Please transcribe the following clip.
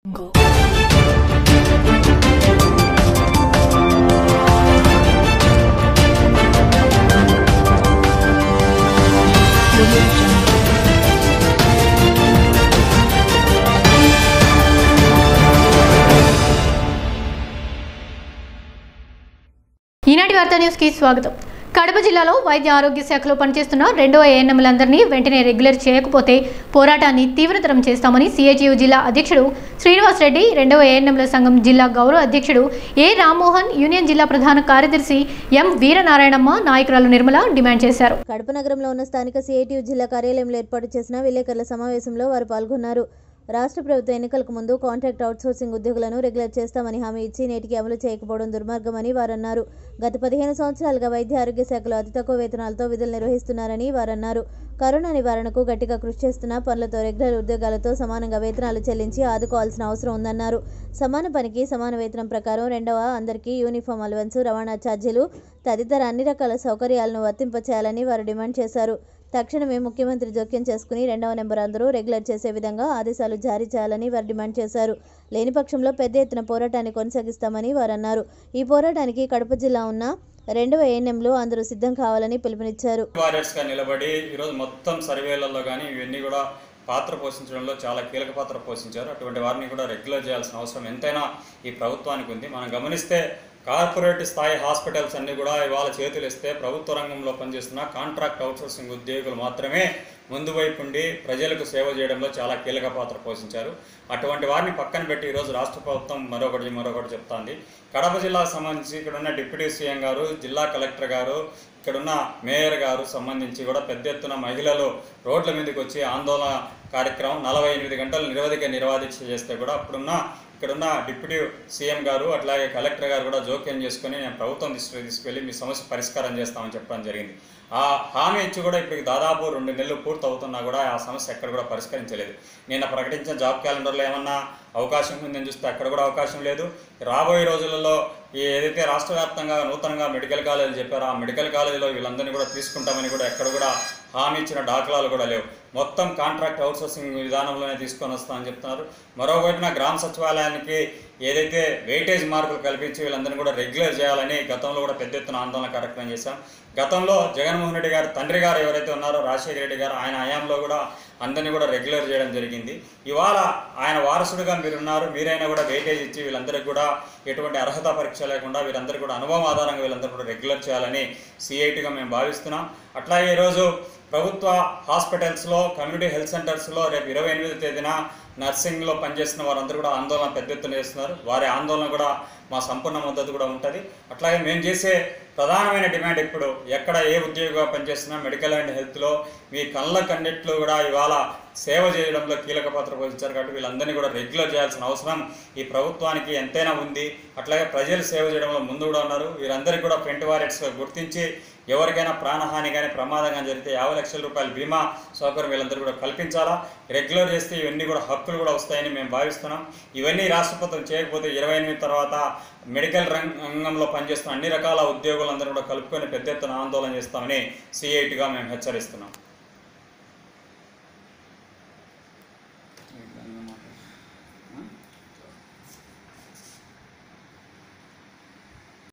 Go. Audio Jungle. ఈనాటి వార్తా న్యూస్కి స్వాగతం కడప జిల్లాలో వైద్య ఆరోగ్య శాఖలో పనిచేస్తున్న రెండవ ఏఎన్ఎంలందరినీ వెంటనే రెగ్యులర్ చేయకపోతే పోరాటాన్ని తీవ్రతరం చేస్తామని సిఐటియు జిల్లా అధ్యక్షుడు శ్రీనివాస్ రెడ్డి రెండవ ఏఎన్ఎంల సంఘం జిల్లా గౌరవ అధ్యక్షుడు ఏ రామ్మోహన్ యూనియన్ జిల్లా ప్రధాన కార్యదర్శి ఎం వీరనారాయణమ్మ నాయకురాలు నిర్మల డిమాండ్ చేశారు కడప నగరంలో ఉన్న స్థానిక సిఐటియు జిల్లా కార్యాలయంలో ఏర్పాటు చేసిన విలేకరుల సమావేశంలో వారు పాల్గొన్నారు రాష్ట్ర ప్రభుత్వ ఎన్నికలకు ముందు కాంట్రాక్ట్ అవుట్సోర్సింగ్ ఉద్యోగులను రెగ్యులర్ చేస్తామని హామీ ఇచ్చి నేటికి అమలు చేయకపోవడం దుర్మార్గమని వారన్నారు గత పదిహేను సంవత్సరాలుగా వైద్య ఆరోగ్య శాఖలో అతి తక్కువ వేతనాలతో విధులు నిర్వహిస్తున్నారని వారన్నారు కరోనా నివారణకు గట్టిగా కృషి చేస్తున్న పనులతో రెగ్యులర్ ఉద్యోగాలతో సమానంగా వేతనాలు చెల్లించి ఆదుకోవాల్సిన అవసరం ఉందన్నారు సమాన పనికి సమాన వేతనం ప్రకారం రెండవ అందరికీ యూనిఫామ్ అలవెన్స్ రవాణా ఛార్జీలు తదితర అన్ని రకాల సౌకర్యాలను వర్తింపచేయాలని వారు డిమాండ్ చేశారు తక్షణమే ముఖ్యమంత్రి జోక్యం చేసుకుని రెండవ నెంబర్ అందరూ రెగ్యులర్ చేసే విధంగా ఆదేశాలు జారీ చేయాలని వారు డిమాండ్ చేశారు లేని పక్షంలో పెద్ద ఎత్తున పోరాటాన్ని కొనసాగిస్తామని వారు అన్నారు ఈ పోరాటానికి కడప జిల్లా ఉన్న రెండవ ఏఎన్ఎంలు అందరూ సిద్ధం కావాలని పిలుపునిచ్చారు వారియర్స్గా నిలబడి ఈరోజు మొత్తం సర్వేలలో కానీ ఇవన్నీ కూడా పాత్ర పోషించడంలో చాలా కీలక పాత్ర పోషించారు అటువంటి వారిని కూడా రెగ్యులర్ చేయాల్సిన అవసరం ఎంతైనా ఈ ప్రభుత్వానికి ఉంది మనం గమనిస్తే కార్పొరేట్ స్థాయి హాస్పిటల్స్ అన్ని కూడా ఇవాళ చేతులు ఇస్తే ప్రభుత్వ రంగంలో పనిచేస్తున్న కాంట్రాక్ట్ అవుట్సోర్సింగ్ ఉద్యోగులు మాత్రమే ముందు వైపు ఉండి ప్రజలకు సేవ చేయడంలో చాలా కీలక పాత్ర పోషించారు అటువంటి వారిని పక్కన పెట్టి ఈరోజు రాష్ట్ర ప్రభుత్వం మరొకటి మరొకటి చెప్తాంది కడప జిల్లాకు సంబంధించి ఇక్కడ ఉన్న డిప్యూటీ సీఎం గారు జిల్లా కలెక్టర్ గారు ఇక్కడున్న మేయర్ గారు సంబంధించి కూడా పెద్ద ఎత్తున మహిళలు రోడ్ల మీదకి వచ్చి ఆందోళన కార్యక్రమం నలభై ఎనిమిది గంటలు నిరవధిక నిర్వాదీక్ష చేస్తే కూడా అప్పుడున్న ఇక్కడున్న డిప్యూటీ సీఎం గారు అట్లాగే కలెక్టర్ గారు కూడా జోక్యం చేసుకుని నేను ప్రభుత్వం దృష్టికి తీసుకెళ్ళి మీ సమస్య పరిష్కారం చేస్తామని చెప్పడం జరిగింది ఆ హామీ ఇచ్చి కూడా ఇప్పటికి దాదాపు రెండు నెలలు పూర్తి అవుతున్నా కూడా ఆ సమస్య ఎక్కడ కూడా పరిష్కరించలేదు నిన్న ప్రకటించిన జాబ్ క్యాలెండర్లో ఏమన్నా అవకాశం ఉందని చూస్తే అక్కడ కూడా అవకాశం లేదు రాబోయే రోజులలో ఈ ఏదైతే రాష్ట్ర వ్యాప్తంగా నూతనంగా మెడికల్ కాలేజీలు చెప్పారో ఆ మెడికల్ కాలేజీలో వీళ్ళందరినీ కూడా తీసుకుంటామని కూడా ఎక్కడ కూడా హామీ ఇచ్చిన దాఖలాలు కూడా లేవు మొత్తం కాంట్రాక్ట్ అవుట్సోర్సింగ్ విధానంలోనే తీసుకొని వస్తామని చెప్తున్నారు మరోవైపున గ్రామ సచివాలయానికి ఏదైతే వెయిటేజ్ మార్కులు కల్పించి వీళ్ళందరినీ కూడా రెగ్యులర్ చేయాలని గతంలో కూడా పెద్ద ఎత్తున ఆందోళన కార్యక్రమం చేశాం గతంలో జగన్మోహన్ రెడ్డి గారు తండ్రి గారు ఎవరైతే ఉన్నారో రాజశేఖర రెడ్డి గారు ఆయన హయాంలో కూడా అందరినీ కూడా రెగ్యులర్ చేయడం జరిగింది ఇవాళ ఆయన వారసుడిగా మీరు ఉన్నారు మీరైనా కూడా వెయిటేజ్ ఇచ్చి వీళ్ళందరికీ కూడా ఎటువంటి అర్హత పరీక్ష లేకుండా వీళ్ళందరికీ కూడా అనుభవం ఆధారంగా వీళ్ళందరూ కూడా రెగ్యులర్ చేయాలని సిఐటిగా మేము భావిస్తున్నాం అట్లాగే ఈరోజు ప్రభుత్వ హాస్పిటల్స్లో కమ్యూనిటీ హెల్త్ సెంటర్స్లో రేపు ఇరవై ఎనిమిది తేదీన నర్సింగ్లో పనిచేస్తున్న వారందరూ కూడా ఆందోళన పెద్ద ఎత్తున చేస్తున్నారు వారి ఆందోళన కూడా మా సంపూర్ణ మద్దతు కూడా ఉంటుంది అట్లాగే మేము చేసే ప్రధానమైన డిమాండ్ ఇప్పుడు ఎక్కడ ఏ ఉద్యోగిగా పనిచేస్తున్నా మెడికల్ అండ్ హెల్త్లో మీ కళ్ళ కన్నిట్లో కూడా ఇవాళ సేవ చేయడంలో కీలక పాత్ర పోషించారు కాబట్టి వీళ్ళందరినీ కూడా రెగ్యులర్ చేయాల్సిన అవసరం ఈ ప్రభుత్వానికి ఎంతైనా ఉంది అట్లాగే ప్రజలు సేవ చేయడంలో ముందు కూడా ఉన్నారు వీరందరికీ కూడా ఫ్రంట్ వారియర్స్గా గుర్తించి ఎవరికైనా ప్రాణహాని కానీ ప్రమాదం కానీ జరిగితే యాభై లక్షల రూపాయల బీమా సౌకర్యం వీళ్ళందరూ కూడా కల్పించాలా రెగ్యులర్ చేస్తే ఇవన్నీ కూడా హక్కులు కూడా వస్తాయని మేము భావిస్తున్నాం ఇవన్నీ రాష్ట్ర ప్రభుత్వం చేయకపోతే ఇరవై ఎనిమిది తర్వాత మెడికల్ రంగంలో పనిచేస్తున్న అన్ని రకాల ఉద్యోగులందరూ కూడా కలుపుకొని పెద్ద ఎత్తున ఆందోళన చేస్తామని సిఐటిగా మేము హెచ్చరిస్తున్నాం